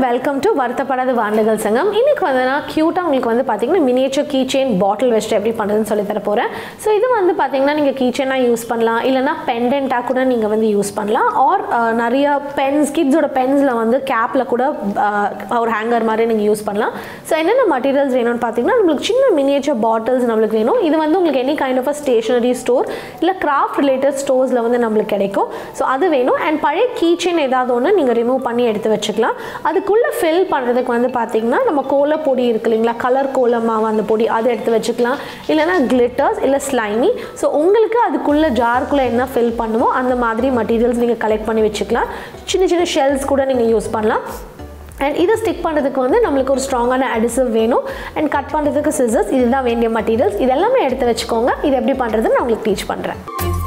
welcome to வருத்தப்படாத வாண்டுகள் சங்கம் இன்னைக்கு வந்து நான் க்யூட்டாக உங்களுக்கு வந்து பார்த்தீங்கன்னா மினியேச்சர் கீ செயின் பாட்டில் வச்சுட்டு எப்படி பண்ணுறதுன்னு சொல்லி தர போகிறேன் ஸோ இது வந்து பார்த்தீங்கன்னா நீங்கள் கீ செயினாக யூஸ் பண்ணலாம் இல்லைனா பெண்டென்ட்டாக கூட நீங்கள் வந்து யூஸ் பண்ணலாம் ஆர் நிறைய பென்ஸ் கிட்ஸோட பென்ஸில் வந்து கேப்பில் கூட அஹ், ஒரு ஹேங்கர் மாதிரி நீங்கள் யூஸ் பண்ணலாம் ஸோ என்னென்ன மெட்டீரியல்ஸ் வேணும்னு பார்த்தீங்கன்னா நம்மளுக்கு சின்ன மினியேச்சர் பாட்டில்ஸ் நம்மளுக்கு வேணும் இது வந்து உங்களுக்கு any kind of uh stationery store இல்லை கிராஃப்ட் ரிலேட்டட் ஸ்டோர்ஸில் வந்து நம்மளுக்கு கிடைக்கும் ஸோ அது வேணும் அண்ட் பழைய கீ செயின் ஏதாவது ஒன்று நீங்கள் ரிமூவ் பண்ணி எடுத்து வச்சுக்கலாம் அதுக்குள்ளே ஃபில் பண்ணுறதுக்கு வந்து பார்த்தீங்கன்னா நம்ம கோல பொடி இருக்கு இல்லைங்களா கலர் கோல மாவு அந்த பொடி அதை எடுத்து வச்சுக்கலாம் இல்லைனா கிளிட்டர்ஸ் இல்லை ஸ்லைமி ஸோ உங்களுக்கு அதுக்குள்ளே ஜாருக்குள்ளே என்ன ஃபில் பண்ணுமோ அந்த மாதிரி மெட்டீரியல்ஸ் நீங்கள் கலெக்ட் பண்ணி வச்சுக்கலாம் சின்ன சின்ன ஷெல்ஸ் கூட நீங்கள் யூஸ் பண்ணலாம் அண்ட் இதை ஸ்டிக் பண்ணுறதுக்கு வந்து நம்மளுக்கு ஒரு ஸ்ட்ராங்கான அடிசிவ் வேணும் அண்ட் கட் பண்ணுறதுக்கு சிசர்ஸ் இதுதான் வேண்டிய மெட்டீரியல்ஸ் இதெல்லாமே எடுத்து வச்சுக்கோங்க இது எப்படி பண்ணுறதுன்னு நான் உங்களுக்கு டீச் பண்ணுறேன்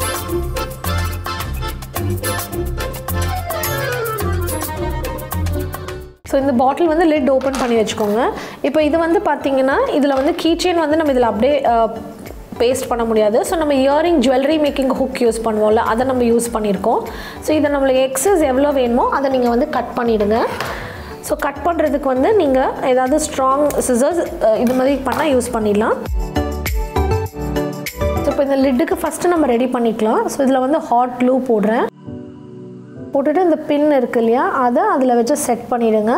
ஸோ இந்த பாட்டில் வந்து லிட் ஓப்பன் பண்ணி வச்சுக்கோங்க இப்போ இது வந்து பார்த்தீங்கன்னா இதில் வந்து கீச்செயின் வந்து நம்ம இதில் அப்படியே பேஸ்ட் பண்ண முடியாது ஸோ நம்ம earring jewellery making hook use பண்ணுவோம்ல அதை நம்ம யூஸ் பண்ணியிருக்கோம் ஸோ இதை நம்மளுக்கு எக்ஸஸ் எவ்வளோ வேணுமோ அதை நீங்கள் வந்து கட் பண்ணிவிடுங்க ஸோ கட் பண்ணுறதுக்கு வந்து நீங்கள் ஏதாவது ஸ்ட்ராங் சிசர்ஸ் இது மாதிரி பண்ணால் யூஸ் பண்ணிடலாம் ஸோ இப்போ இந்த லிட்டுக்கு ஃபஸ்ட்டு நம்ம ரெடி பண்ணிக்கலாம் ஸோ இதில் வந்து ஹாட் க்ளூ போடுறேன் போட்டுட்டு இந்த பின் இருக்கு இல்லையா அதை அதில் வச்சு செட் பண்ணிடுங்க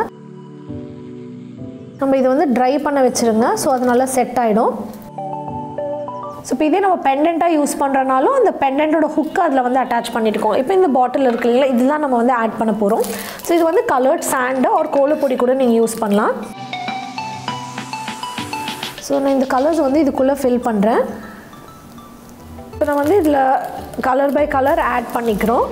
நம்ம இதை வந்து ட்ரை பண்ண வச்சுருங்க ஸோ அது நல்லா செட் ஆகிடும் ஸோ இப்போ இதே நம்ம பெண்டண்ட்டாக யூஸ் பண்ணுறனாலும் அந்த பெண்டண்ட்டோட ஹுக்கு அதில் வந்து அட்டாச் பண்ணியிருக்கோம் இப்போ இந்த பாட்டில் இருக்கு இல்லைங்களா இதெல்லாம் நம்ம வந்து ஆட் பண்ண போகிறோம் ஸோ இது வந்து கலர்ட் சாண்டு ஒரு கோலப்பொடி கூட நீங்கள் யூஸ் பண்ணலாம் ஸோ நான் இந்த கலர்ஸ் வந்து இதுக்குள்ளே ஃபில் பண்ணுறேன் இப்போ நான் வந்து இதில் கலர் பை கலர் ஆட் பண்ணிக்கிறோம்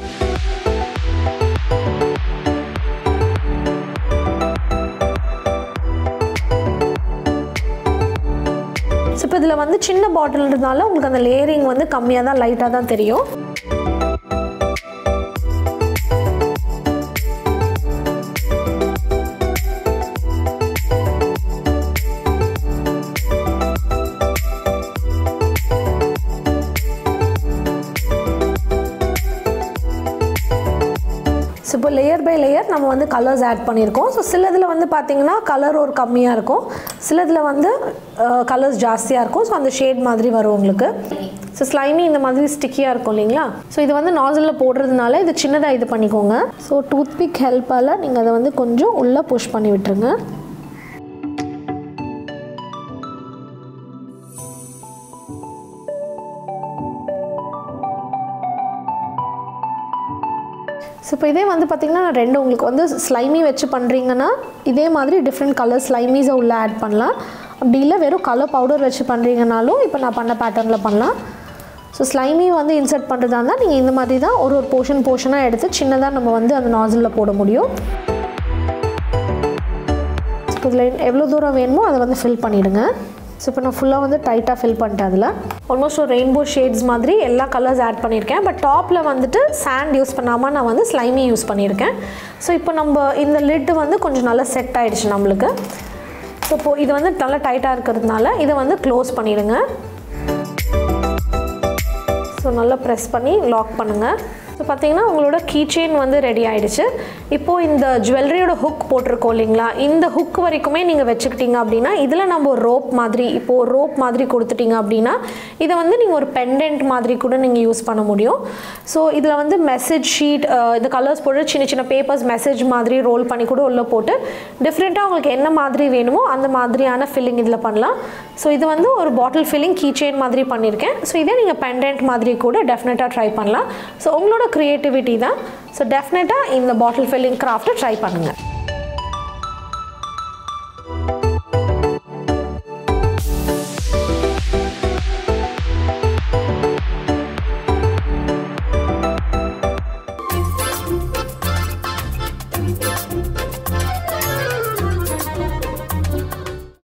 ஸோ இப்போ இதில் வந்து சின்ன பாட்டில்ன்றதுனால உங்களுக்கு அந்த லேயரிங் வந்து கம்மியாக தான் லைட்டாக தான் தெரியும் ஸோ இப்போ லேயர் பை லேயர் நம்ம வந்து கலர்ஸ் ஆட் பண்ணியிருக்கோம் ஸோ சிலதில் வந்து பார்த்தீங்கன்னா கலர் ஒரு கம்மியாக இருக்கும் சிலதில் வந்து கலர்ஸ் ஜாஸ்தியாக இருக்கும் ஸோ அந்த ஷேட் மாதிரி வரும் உங்களுக்கு ஸோ ஸ்லைமி இந்த மாதிரி ஸ்டிக்கியாக இருக்கும் இல்லைங்களா ஸோ இது வந்து நாசலில் போடுறதுனால இது சின்னதாக இது பண்ணிக்கோங்க ஸோ டூத்பிக் ஹெல்ப்பால் நீங்கள் அதை வந்து கொஞ்சம் உள்ளே புஷ் பண்ணி விட்டுருங்க ஸோ இப்போ இதே வந்து பார்த்திங்கன்னா நான் ரெண்டு உங்களுக்கு வந்து ஸ்லைமி வச்சு பண்ணுறீங்கன்னா இதே மாதிரி டிஃப்ரெண்ட் கலர் ஸ்லைமீஸை உள்ளே ஆட் பண்ணலாம் அப்படி இல்லை வெறும் கலர் பவுடர் வச்சு பண்ணுறீங்கனாலும் இப்போ நான் பண்ண பேட்டர்னில் பண்ணலாம் ஸோ ஸ்லைமி வந்து இன்சர்ட் பண்ணுறதா இருந்தால் நீங்கள் இந்த மாதிரி தான் ஒரு ஒரு போர்ஷன் போர்ஷனாக எடுத்து சின்னதாக நம்ம வந்து அந்த நாசிலில் போட முடியும் ஸோ இதில் எவ்வளோ தூரம் வேணுமோ அதை வந்து ஃபில் பண்ணிவிடுங்க ஸோ இப்போ நான் ஃபுல்லாக வந்து டைட்டாக ஃபில் பண்ணிட்டேன் அதில் ஆல்மோஸ்ட் ஒரு ரெயின்போ ஷேட்ஸ் மாதிரி எல்லா கலர்ஸ் ஆட் பண்ணியிருக்கேன் பட் டாப்பில் வந்துட்டு சாண்ட் யூஸ் பண்ணாமல் நான் வந்து ஸ்லைமி யூஸ் பண்ணியிருக்கேன் ஸோ இப்போ நம்ம இந்த லிட்டு வந்து கொஞ்சம் நல்லா செட் ஆகிடுச்சு நம்மளுக்கு ஸோ இப்போ இது வந்து நல்லா டைட்டாக இருக்கிறதுனால இதை வந்து க்ளோஸ் பண்ணிவிடுங்க ஸோ நல்லா ப்ரெஸ் பண்ணி லாக் பண்ணுங்கள் ஸோ பார்த்தீங்கன்னா உங்களோட கீ செயின் வந்து ரெடி ஆயிடுச்சு இப்போது இந்த ஜுவல்லரியோட ஹுக் போட்டிருக்கோம் இல்லைங்களா இந்த ஹுக் வரைக்குமே நீங்கள் வச்சுக்கிட்டீங்க அப்படின்னா இதில் நம்ம ஒரு ரோப் மாதிரி இப்போது ஒரு ரோப் மாதிரி கொடுத்துட்டீங்க அப்படின்னா இதை வந்து நீங்கள் ஒரு பெண்டன்ட் மாதிரி கூட நீங்கள் யூஸ் பண்ண முடியும் ஸோ இதில் வந்து மெசேஜ் ஷீட் இந்த கலர்ஸ் போட்டு சின்ன சின்ன பேப்பர்ஸ் மெசேஜ் மாதிரி ரோல் பண்ணி கூட உள்ளே போட்டு டிஃப்ரெண்ட்டாக உங்களுக்கு என்ன மாதிரி வேணுமோ அந்த மாதிரியான ஃபில்லிங் இதில் பண்ணலாம் ஸோ இது வந்து ஒரு பாட்டில் ஃபில்லிங் கீ செயின் மாதிரி பண்ணியிருக்கேன் ஸோ இதே நீங்கள் பெண்டன்ட் மாதிரி கூட டெஃபினட்டாக ட்ரை பண்ணலாம் ஸோ உங்களோட க்ரியேட்டிவிட்டி தான் ஸோ டெஃபினட்டாக இந்த பாட்டில் ஃபில்லிங் கிராஃப்ட்டை ட்ரை பண்ணுங்கள்